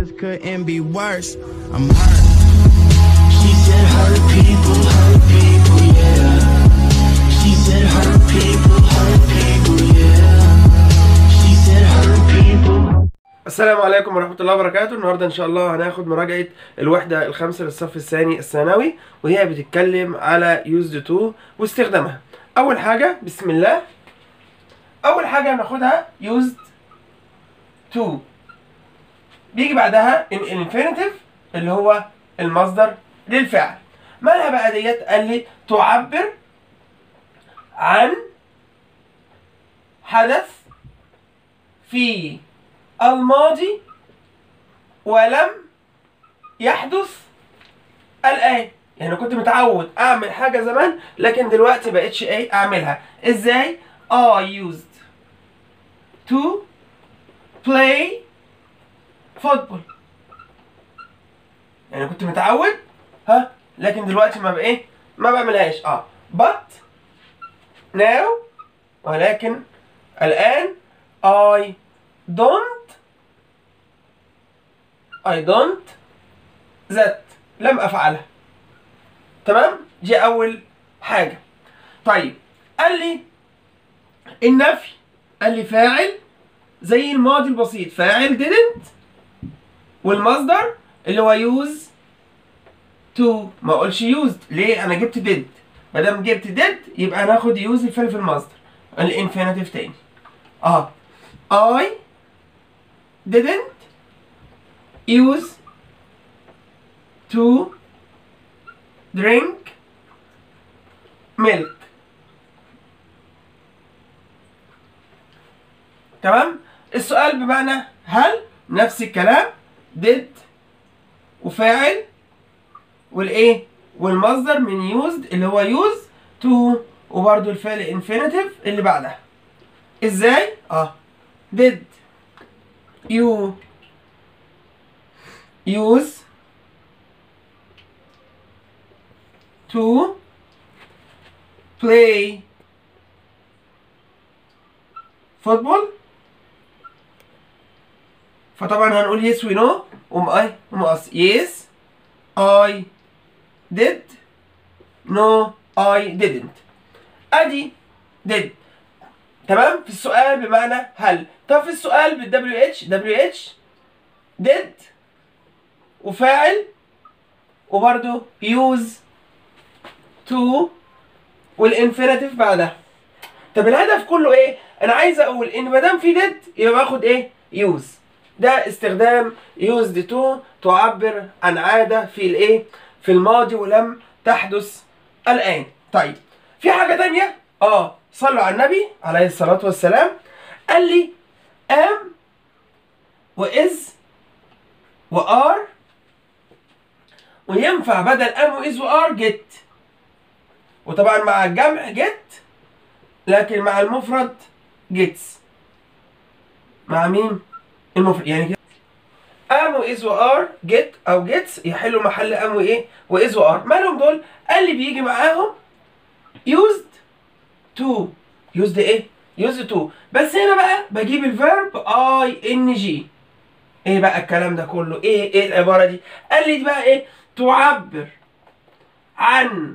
This couldn't be worse. I'm hurt. She said hurt people, hurt people, yeah. She said hurt people, hurt people, yeah. She said hurt people. السلام عليكم ورحمة الله وبركاته النهاردة إن شاء الله هناخد مراجعة الوحدة الخامسة للصف الثاني الثانوي وهي بتتكلم على used to واستخدامها أول حاجة بسم الله أول حاجة هناخدها used to بيجي بعدها ال- الانفينيتيف اللي هو المصدر للفعل مالها بقى ديت قال لي تعبر عن حدث في الماضي ولم يحدث الآن يعني كنت متعود أعمل حاجة زمان لكن دلوقتي بقتش إيه أعملها إزاي؟ I used to play football يعني كنت متعود ها لكن دلوقتي ما بقى إيه ما بعملهاش اه but now ولكن الآن I don't I don't that لم أفعلها تمام دي أول حاجة طيب قال لي النفي قال لي فاعل زي الماضي البسيط فاعل didn't والمصدر اللي هو use to ما اقولش used ليه انا جبت did ما دام جبت did يبقى هناخد use الفعل في المصدر الانفينيتيف تاني اه I didn't use to drink milk تمام السؤال بمعنى هل نفس الكلام did وفاعل والايه والمصدر من used اللي هو use to وبرده الفعل infinitive اللي بعدها ازاي اه did you use to play football فطبعا هنقول yes we know وم اي ومقص yes I did no I didn't ادي did تمام في السؤال بمعنى هل طب في السؤال بال WH WH did وفاعل وبرده use to والانفينيتيف بعدها طب الهدف كله ايه انا عايز اقول ان ما دام في did يبقى باخد ايه use ده استخدام used to تعبر عن عاده في الايه في الماضي ولم تحدث الان طيب في حاجه تانية اه صلوا على النبي عليه الصلاه والسلام قال لي am وإز وآر وينفع بدل ام واز وار جيت وطبعا مع الجمع جيت لكن مع المفرد جيتس مع مين المفرد يعني كده ام واز وار جيت او جيتس يحلوا محل ام وايه واز وار مالهم دول قال لي بيجي معاهم used to used ايه used to بس هنا بقى بجيب الفيرب اي ان جي ايه بقى الكلام ده كله ايه ايه العباره دي قال لي دي بقى ايه تعبر عن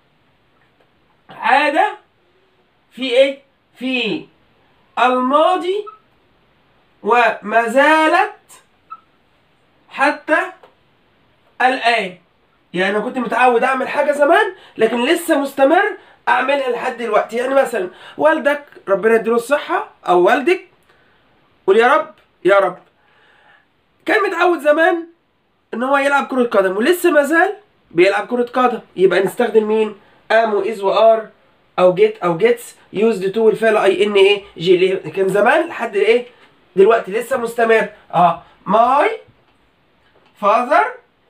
عاده في ايه في الماضي وما زالت حتى الان يعني انا كنت متعود اعمل حاجه زمان لكن لسه مستمر اعملها لحد دلوقتي يعني مثلا والدك ربنا يديله الصحه او والدك قول يا رب يا رب كان متعود زمان ان هو يلعب كرة قدم ولسه ما زال بيلعب كرة قدم يبقى نستخدم مين؟ ام واز وار او جيت او جيتس يوزد تو والفعل اي ان ايه جي ليه؟ كان زمان لحد ايه؟ دلوقتي لسه مستمر اه ماي father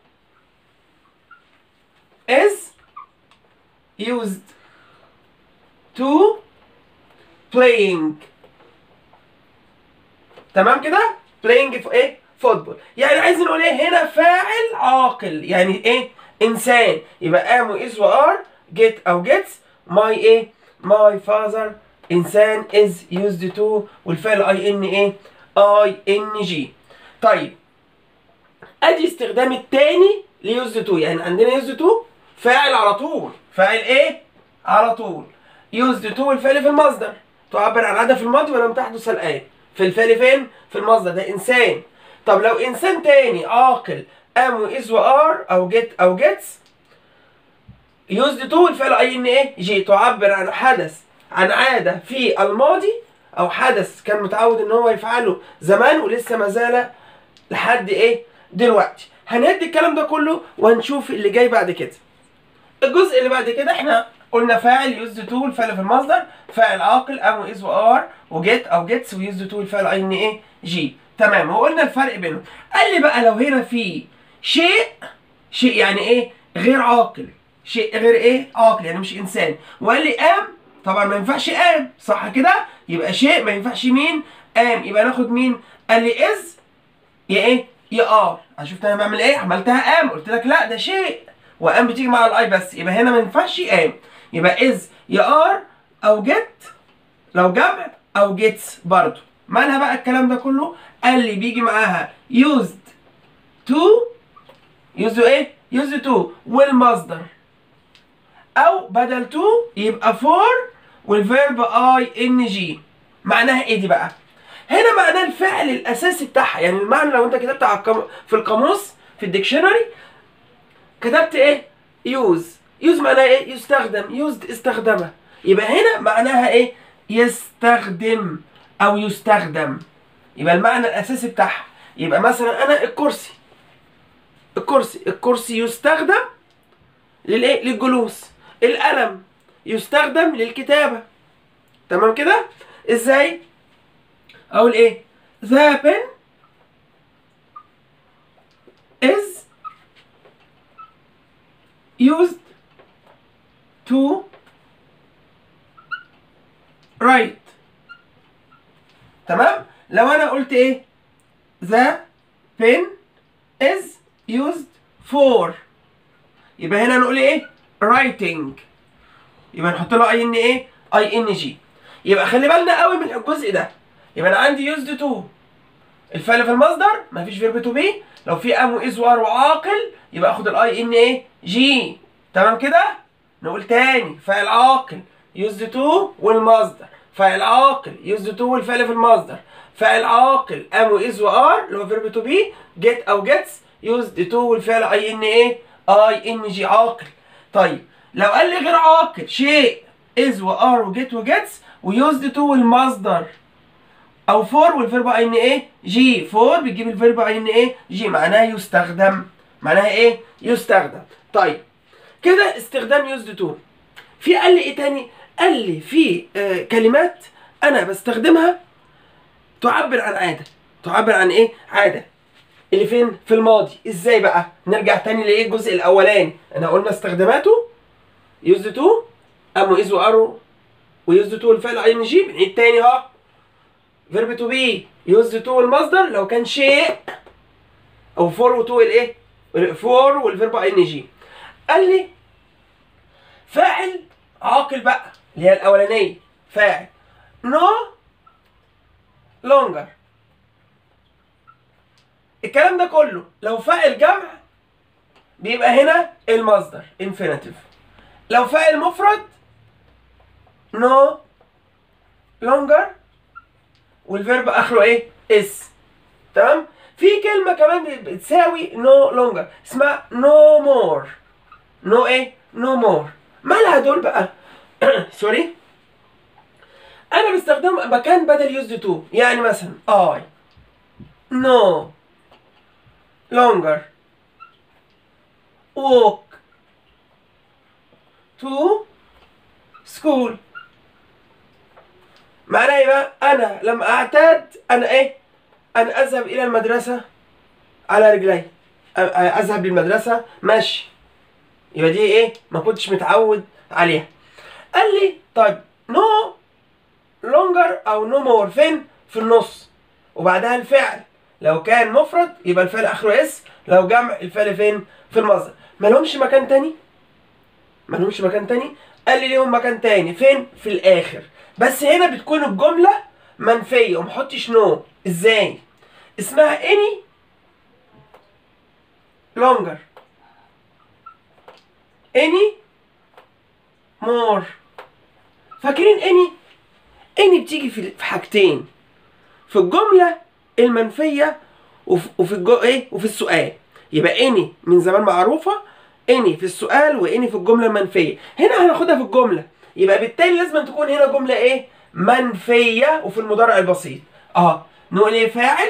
is used to playing تمام كده playing في ايه فوتبول يعني عايز نقول ايه هنا فاعل عاقل يعني ايه انسان يبقى ام واز وار جيت او جيتس ماي ايه ماي فازر انسان از يوزد تو والفعل اي ان ايه اي ان جي طيب ادي استخدام التاني ليوز تو يعني عندنا يوز تو فاعل على طول فاعل ايه على طول يوز تو الفعل في المصدر تعبر عن عادة في الماضي ولم تحدث الآن في الفعل فين في المصدر ده انسان طب لو انسان تاني عاقل ام واز وار او جيت او جيتس يوزد تو الفعل اي ان ايه جي تعبر عن حدث عن عاده في الماضي او حدث كان متعود ان هو يفعله زمان ولسه ما زال لحد ايه دلوقتي هندي الكلام ده كله وهنشوف اللي جاي بعد كده الجزء اللي بعد كده احنا قلنا فاعل يوزد تو الفعل في المصدر فاعل عاقل ام واز وار وجيت او جيتس ويوزد تو الفعل اي ان ايه جي تمام وقلنا الفرق بينهم قال لي بقى لو هنا في شيء شيء يعني ايه غير عاقل شيء غير ايه عاقل يعني مش انسان وقال لي قام طبعا ما ينفعش قام صح كده يبقى شيء ما ينفعش مين قام يبقى ناخد مين قال لي از يا ايه يا ار شفت انا بعمل ايه عملتها قام قلت لك لا ده شيء وقام بتيجي مع الاي بس يبقى هنا ما ينفعش قام يبقى از يا ار او جيت لو جمع او جيتس برضو مالها بقى الكلام ده كله قال لي بيجي معاها used to used ايه used to والمصدر او بدل to يبقى for والفيرب اي ان جي معناها ايه دي بقى هنا معناه الفعل الاساسي بتاعها يعني المعنى لو انت كتبت على القام... في القاموس في الديكشنري كتبت ايه يوز يوز معناها ايه يستخدم يوزد استخدمه يبقى هنا معناها ايه يستخدم او يستخدم يبقى المعنى الاساسي بتاعها يبقى مثلا انا الكرسي الكرسي الكرسي يستخدم للايه للجلوس القلم يستخدم للكتابه تمام كده ازاي اقول ايه the pen is used to write تمام لو انا قلت ايه the pen is used for يبقى هنا نقول ايه writing يبقى نحط له اي ان ايه اي ان جي يبقى خلي بالنا قوي من الجزء ده يبقى انا عندي used to الفعل في المصدر مفيش فيرب تو بي لو في ام واز وار وعاقل يبقى اخد الاي ان ايه جي تمام كده نقول تاني فاعل عاقل used to والمصدر فاعل عاقل used to والفعل في المصدر فاعل عاقل ام واز وار اللي هو فيرب تو بي جيت او جيتس used to والفعل اي ان ايه اي ان جي عاقل طيب لو قال لي غير عاقل شيء از وار وجيت وجيتس ويوزد تو والمصدر او فور والفيرب اي ان ايه جي فور بتجيب الفيرب اي ان ايه جي معناها يستخدم معناها ايه يستخدم طيب كده استخدام يوزد تو في قال لي ايه تاني قال لي في آه كلمات انا بستخدمها تعبر عن عاده تعبر عن ايه عاده اللي فين في الماضي ازاي بقى نرجع تاني لايه الجزء الاولاني انا قلنا استخداماته يوزد تو ام واز وار ويوزد تو الفعل اي ان جي بنعيد تاني اهو فيرب تو بي يوزد تو المصدر لو كان شيء او فور وتو الايه فور والفيرب اي ان جي قال لي فاعل عاقل بقى اللي هي الاولانيه فاعل نو لونجر الكلام ده كله لو فاعل جمع بيبقى هنا المصدر infinitive لو فاعل مفرد no longer والفيرب اخره ايه اس تمام في كلمه كمان بتساوي no longer اسمها no more no ايه no more مالها دول بقى سوري انا بستخدم مكان بدل used to يعني مثلا I no longer walk to school معناه ايه بقى انا لما اعتاد انا ايه انا اذهب الى المدرسه على رجلي أ- اذهب للمدرسه ماشي يبقى دي ايه ما كنتش متعود عليها قال لي طيب نو لونجر او نو مور فين في النص وبعدها الفعل لو كان مفرد يبقى الفعل اخره اس لو جمع الفعل فين في المصدر ما لهمش مكان تاني ما لهمش مكان تاني قال لي ليهم مكان تاني فين في الاخر بس هنا بتكون الجمله منفيه ومحطش نو ازاي اسمها اني longer any more فاكرين any any بتيجي في في حاجتين في الجملة المنفية وفي, وفي الجو ايه وفي السؤال يبقى اني من زمان معروفة اني في السؤال واني في الجملة المنفية هنا هناخدها في الجملة يبقى بالتالي لازم تكون هنا جملة ايه منفية وفي المضارع البسيط اه نقول ايه فاعل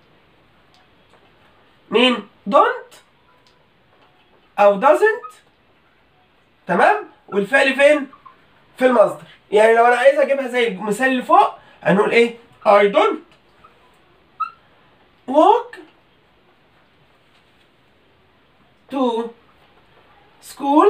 مين don't او doesn't تمام والفعل فين في المصدر يعني لو انا عايز اجيبها زي المثال اللي فوق هنقول ايه I don't walk to school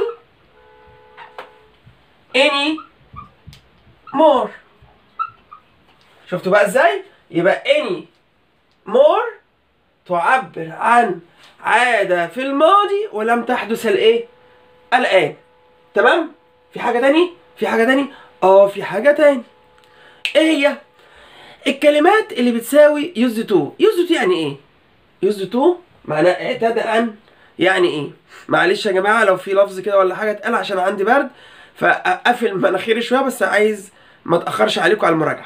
any more شفتوا بقى ازاي يبقى any more تعبر عن عادة في الماضي ولم تحدث الايه الآن تمام في حاجة تاني في حاجة تاني اه في حاجة تاني ايه هي الكلمات اللي بتساوي used to used to يعني ايه used to معناه اعتاد ان يعني ايه معلش يا جماعة لو في لفظ كده ولا حاجة اتقال عشان عندي برد فاقفل مناخيري شوية بس عايز ما اتأخرش عليكم على المراجعة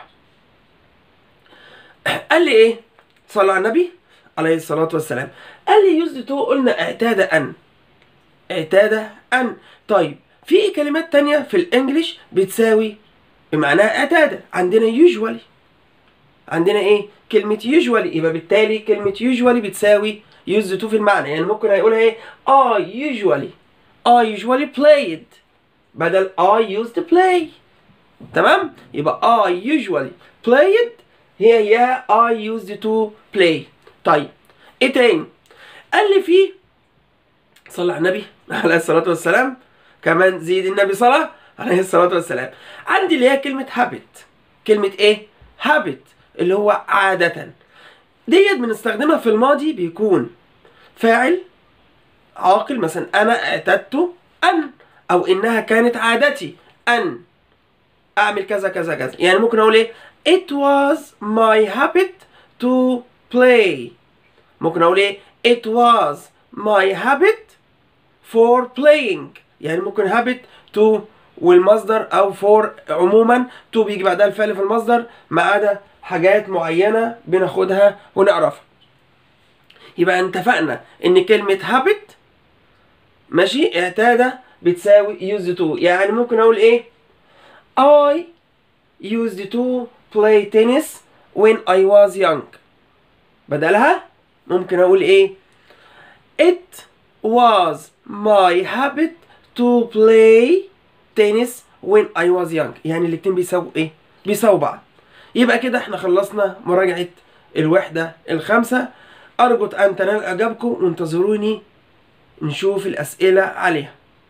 قال لي ايه صلى على النبي عليه الصلاة والسلام قال لي يوزد تو قلنا اعتاد ان اعتاد ان طيب في كلمات تانية في الانجليش بتساوي بمعناها اعتاد عندنا usually عندنا ايه كلمة usually يبقى بالتالي كلمة usually بتساوي used to في المعنى يعني ممكن هيقولها ايه I usually I usually played بدل I used to play تمام يبقى I usually played هي هي I used to play طيب ايه تاني قال لي فيه صلى على النبي عليه الصلاة والسلام كمان زيد النبي صلاة عليه الصلاة والسلام عندي اللي هي كلمة habit كلمة ايه habit اللي هو عادة ديت بنستخدمها في الماضي بيكون فاعل عاقل مثلا انا اعتدت ان او انها كانت عادتي ان اعمل كذا كذا كذا يعني ممكن اقول ايه it was my habit to play ممكن اقول ايه it was my habit for playing يعني ممكن habit to والمصدر او for عموما to بيجي بعدها الفعل في المصدر ما عدا حاجات معينة بناخدها ونعرفها يبقى اتفقنا ان كلمة habit ماشي اعتاد بتساوي used to يعني ممكن اقول ايه I used to play tennis when I was young بدلها ممكن اقول ايه it was my habit to play tennis when I was young يعني الاتنين بيساووا ايه بيساووا بعض يبقى كده احنا خلصنا مراجعة الوحدة الخامسة أرجو أن تنال إعجابكم وانتظروني نشوف الأسئلة عليها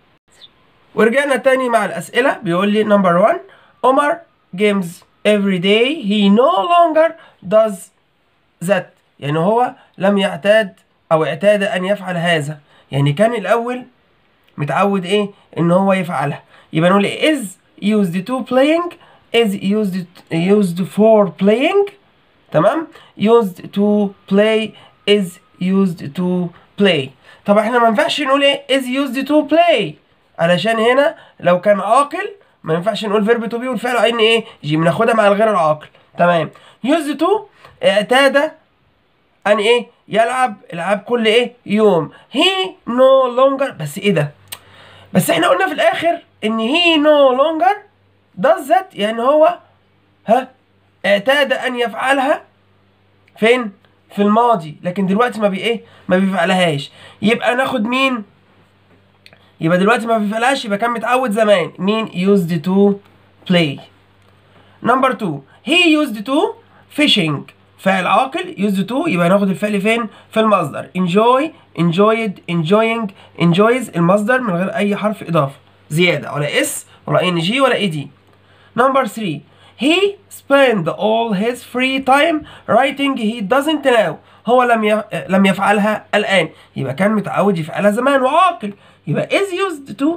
ورجعنا تاني مع الأسئلة بيقول لي نمبر 1 عمر games every day he no longer does that يعني هو لم يعتاد أو اعتاد أن يفعل هذا يعني كان الأول متعود إيه إن هو يفعلها يبقى نقول is used to playing is used used for playing تمام used to play is used to play طب احنا ما ينفعش نقول ايه is used to play علشان هنا لو كان عاقل ما ينفعش نقول فيرب تو بي والفعل عين ايه جي بناخدها مع الغير العاقل تمام used to اعتاد ان ايه يلعب العاب كل ايه يوم he no longer بس ايه ده بس احنا قلنا في الاخر ان he no longer does that يعني هو ها اعتاد ان يفعلها فين في الماضي لكن دلوقتي ما بي ايه ما بيفعلهاش يبقى ناخد مين يبقى دلوقتي ما بيفعلهاش يبقى كان متعود زمان مين used to play نمبر 2 he used to fishing فعل عاقل used to يبقى ناخد الفعل فين في المصدر enjoy enjoyed enjoying enjoys المصدر من غير اي حرف اضافه زياده ولا اس ولا ان جي ولا اي دي نمبر 3 he spent all his free time writing he doesn't now هو لم ي... لم يفعلها الآن يبقى كان متعود يفعلها زمان وعاقل يبقى is used to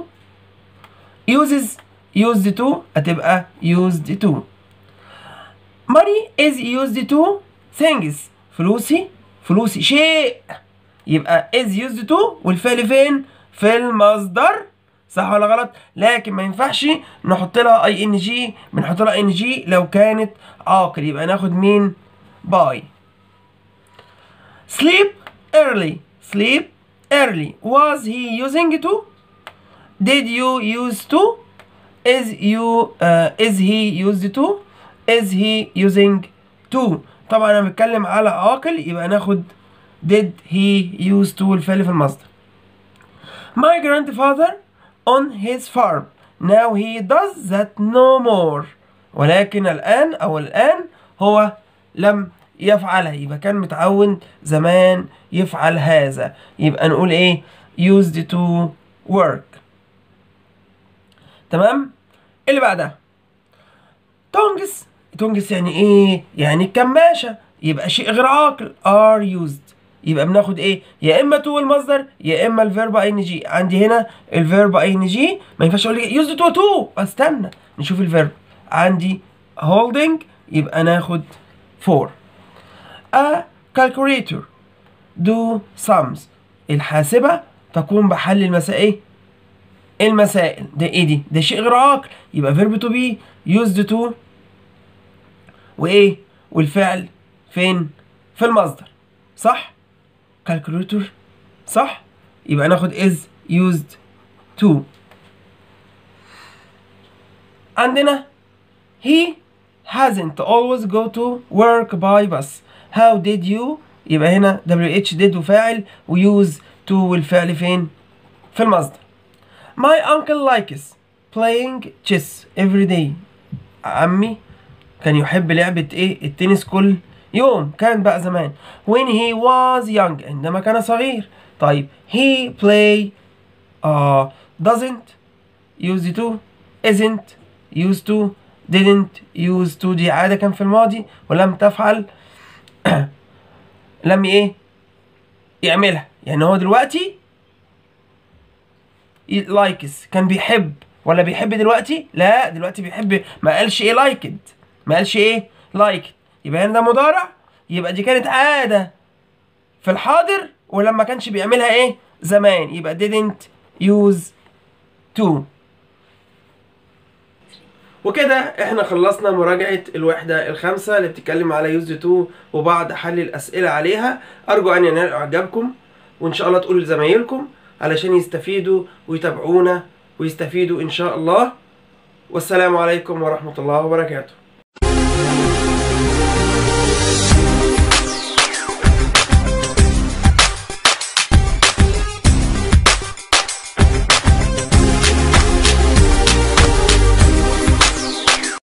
uses used to هتبقى used to money is used to things فلوسي فلوسي شيء يبقى is used to والفعل فين في المصدر صح ولا غلط لكن ما ينفعش نحط لها اي ان جي بنحط لها ان جي لو كانت عاقل يبقى ناخد مين باي sleep early sleep early was he using to did you use to is you uh, is he used to is he using to طبعا انا بتكلم على عاقل يبقى ناخد did he use to الفعل في المصدر my grandfather on his farm now he does that no more ولكن الآن أو الآن هو لم يفعلها يبقى كان متعود زمان يفعل هذا يبقى نقول ايه used to work تمام اللي بعدها تونجس تونجس يعني ايه يعني الكماشة يبقى شيء غير عاقل are used يبقى بناخد ايه يا اما تو المصدر يا اما الفيرب اي ان جي عندي هنا الفيرب اي ان جي ما ينفعش اقول لك يوزد تو تو استنى نشوف الفيرب عندي holding يبقى ناخد for a calculator do sums الحاسبة تقوم بحل المسائل المسائل ده ايه دي ده شيء غير عاقل يبقى فيرب تو بي used to وايه والفعل فين في المصدر صح calculator صح يبقى ناخد is used to عندنا he hasn't always go to work by bus how did you يبقى هنا WH did وفاعل وuse to والفعل فين في المصدر my uncle likes playing chess every day عمي كان يحب لعبة ايه التنس كل يوم كان بقى زمان when he was young عندما كان صغير طيب he play uh, doesn't used to isn't used to didn't used to دي عادة كان في الماضي ولم تفعل لم ايه يعملها يعني هو دلوقتي لايكس كان بيحب ولا بيحب دلوقتي لا دلوقتي بيحب ما قالش ايه لايكد ما قالش ايه لايكد يبقى هنا ده مضارع يبقى دي كانت عادة في الحاضر ولما كانش بيعملها ايه زمان يبقى didn't use to وكده احنا خلصنا مراجعة الوحدة الخامسة اللي بتتكلم على used to وبعض حل الأسئلة عليها أرجو أن ينال إعجابكم وإن شاء الله تقولوا لزمايلكم علشان يستفيدوا ويتابعونا ويستفيدوا إن شاء الله والسلام عليكم ورحمة الله وبركاته